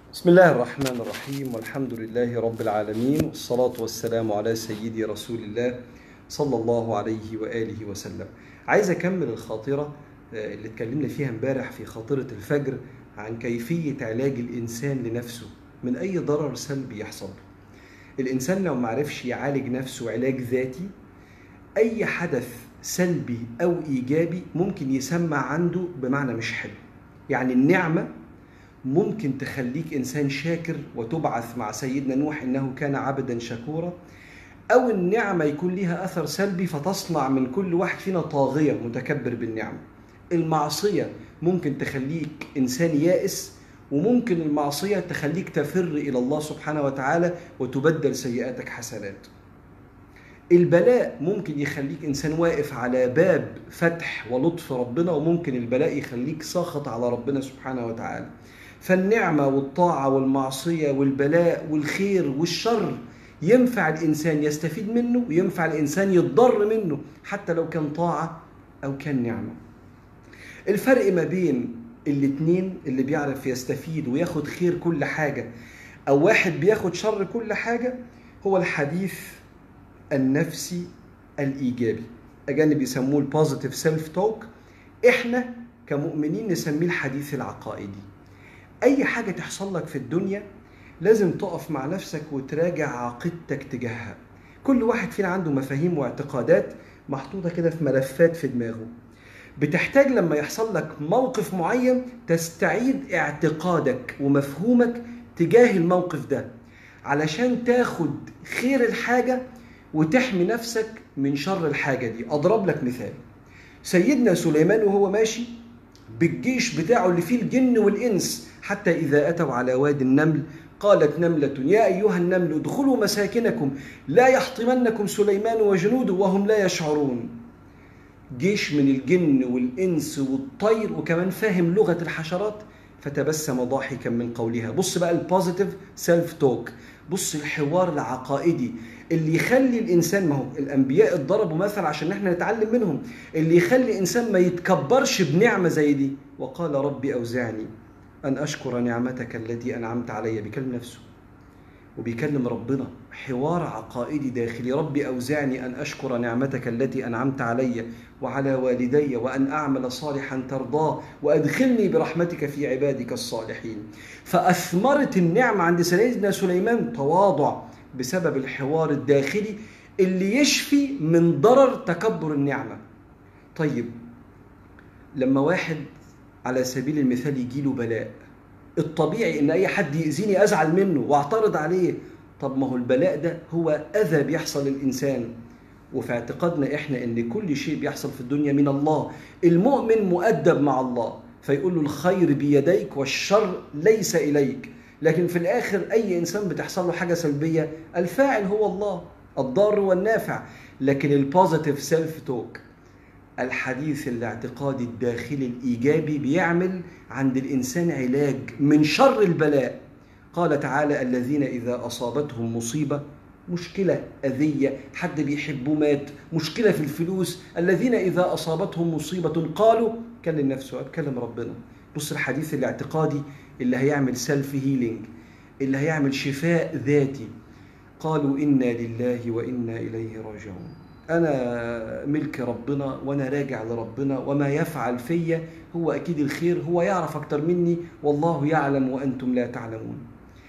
بسم الله الرحمن الرحيم والحمد لله رب العالمين والصلاة والسلام على سيدي رسول الله صلى الله عليه وآله وسلم عايز أكمل الخاطرة آه، اللي اتكلمنا فيها امبارح في خاطرة الفجر عن كيفية علاج الإنسان لنفسه من أي ضرر سلبي يحصل له. الإنسان لو معرفش يعالج نفسه علاج ذاتي أي حدث سلبي أو إيجابي ممكن يسمع عنده بمعنى مش حلو يعني النعمة ممكن تخليك انسان شاكر وتبعث مع سيدنا نوح انه كان عبدا شكورا او النعمه يكون لها اثر سلبي فتصنع من كل واحد فينا طاغيه متكبر بالنعمه المعصيه ممكن تخليك انسان يائس وممكن المعصيه تخليك تفر الى الله سبحانه وتعالى وتبدل سيئاتك حسنات البلاء ممكن يخليك انسان واقف على باب فتح ولطف ربنا وممكن البلاء يخليك ساخط على ربنا سبحانه وتعالى فالنعمه والطاعه والمعصيه والبلاء والخير والشر ينفع الانسان يستفيد منه وينفع الانسان يتضر منه حتى لو كان طاعه او كان نعمه الفرق ما بين الاتنين اللي بيعرف يستفيد وياخد خير كل حاجه او واحد بياخد شر كل حاجه هو الحديث النفسي الايجابي اجانب يسموه البوزيتيف سيلف توك احنا كمؤمنين نسميه الحديث العقائدي اي حاجه تحصل لك في الدنيا لازم تقف مع نفسك وتراجع عقيدتك تجاهها كل واحد فينا عنده مفاهيم واعتقادات محطوطه كده في ملفات في دماغه بتحتاج لما يحصل لك موقف معين تستعيد اعتقادك ومفهومك تجاه الموقف ده علشان تاخد خير الحاجه وتحمي نفسك من شر الحاجه دي اضرب لك مثال سيدنا سليمان وهو ماشي بالجيش بتاعه اللي فيه الجن والإنس حتى إذا أتوا على وادي النمل قالت نملة يا أيها النمل ادخلوا مساكنكم لا يحطمنكم سليمان وجنوده وهم لا يشعرون جيش من الجن والإنس والطير وكمان فاهم لغة الحشرات فتبسم ضاحكا من قولها بص بقى البوزيتيف سيلف توك بص الحوار العقائدي اللي يخلي الانسان ما هو الانبياء اتضربوا مثل عشان احنا نتعلم منهم اللي يخلي الانسان ما يتكبرش بنعمه زي دي وقال ربي اوزعني ان اشكر نعمتك التي انعمت علي بيكلم نفسه وبيكلم ربنا حوار عقائدي داخلي ربي اوزعني ان اشكر نعمتك التي انعمت علي وعلى والدي وان اعمل صالحا ترضاه وادخلني برحمتك في عبادك الصالحين فاثمرت النعمه عند سيدنا سليمان تواضع بسبب الحوار الداخلي اللي يشفي من ضرر تكبر النعمه طيب لما واحد على سبيل المثال يجيله بلاء الطبيعي ان اي حد يأذيني ازعل منه واعترض عليه طب ما هو البلاء ده هو اذى بيحصل للانسان وفي اعتقادنا احنا ان كل شيء بيحصل في الدنيا من الله المؤمن مؤدب مع الله فيقول له الخير بيديك والشر ليس اليك لكن في الاخر اي انسان بتحصل له حاجه سلبيه الفاعل هو الله الضار والنافع لكن البوزيتيف سيلف توك الحديث الاعتقادي الداخلي الايجابي بيعمل عند الانسان علاج من شر البلاء قال تعالى الذين اذا اصابتهم مصيبه مشكله اذيه حد بيحبه مات مشكله في الفلوس الذين اذا اصابتهم مصيبه قالوا كلم نفسه كلم ربنا بص الحديث الاعتقادي اللي هيعمل سيلف هيلينج اللي هيعمل شفاء ذاتي قالوا انا لله وانا اليه راجعون انا ملك ربنا وانا راجع لربنا وما يفعل فيا هو اكيد الخير هو يعرف اكتر مني والله يعلم وانتم لا تعلمون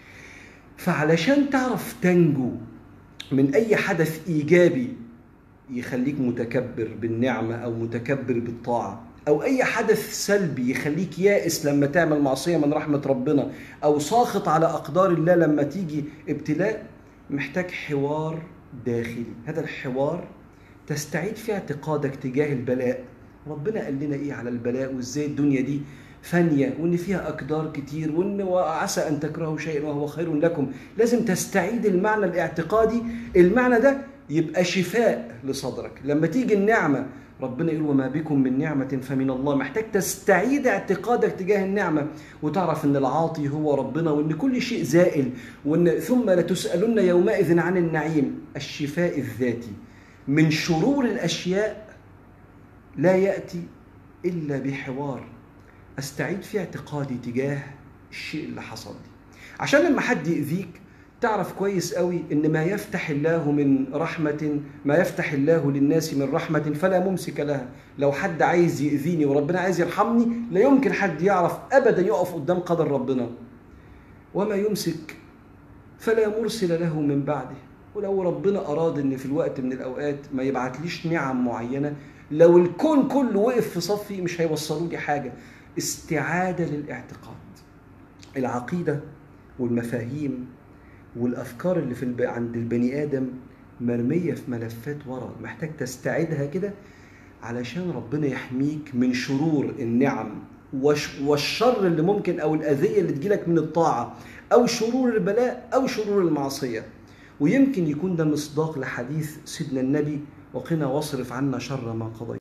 فعلشان تعرف تنجو من اي حدث ايجابي يخليك متكبر بالنعمه او متكبر بالطاعه او اي حدث سلبي يخليك يائس لما تعمل معصيه من رحمه ربنا او ساخط على اقدار الله لما تيجي ابتلاء محتاج حوار داخلي هذا الحوار تستعيد فيه اعتقادك تجاه البلاء ربنا قال لنا ايه على البلاء وازاي الدنيا دي فانيه وان فيها اقدار كتير وان وعسى ان تكرهوا شيئا وهو خير لكم لازم تستعيد المعنى الاعتقادي المعنى ده يبقى شفاء لصدرك لما تيجي النعمه ربنا يقول وما بكم من نعمة فمن الله محتاج تستعيد اعتقادك تجاه النعمة وتعرف ان العاطي هو ربنا وان كل شيء زائل وان ثم لتسألن يومئذ عن النعيم الشفاء الذاتي من شرور الاشياء لا ياتي الا بحوار استعيد في اعتقادي تجاه الشيء اللي حصل لي عشان لما حد يأذيك تعرف كويس قوي ان ما يفتح الله من رحمة ما يفتح الله للناس من رحمة فلا ممسك لها لو حد عايز يأذيني وربنا عايز يرحمني لا يمكن حد يعرف ابدا يقف قدام قدر ربنا وما يمسك فلا مرسل له من بعده ولو ربنا اراد ان في الوقت من الاوقات ما يبعتليش نعم معينه لو الكون كله وقف في صفي مش هيوصلوا لي حاجه استعاده للاعتقاد العقيده والمفاهيم والافكار اللي في الب... عند البني ادم مرميه في ملفات ورا محتاج تستعيدها كده علشان ربنا يحميك من شرور النعم وش... والشر اللي ممكن او الاذيه اللي تجيلك من الطاعه او شرور البلاء او شرور المعصيه ويمكن يكون ده مصداق لحديث سيدنا النبي وقنا واصرف عنا شر ما قضيت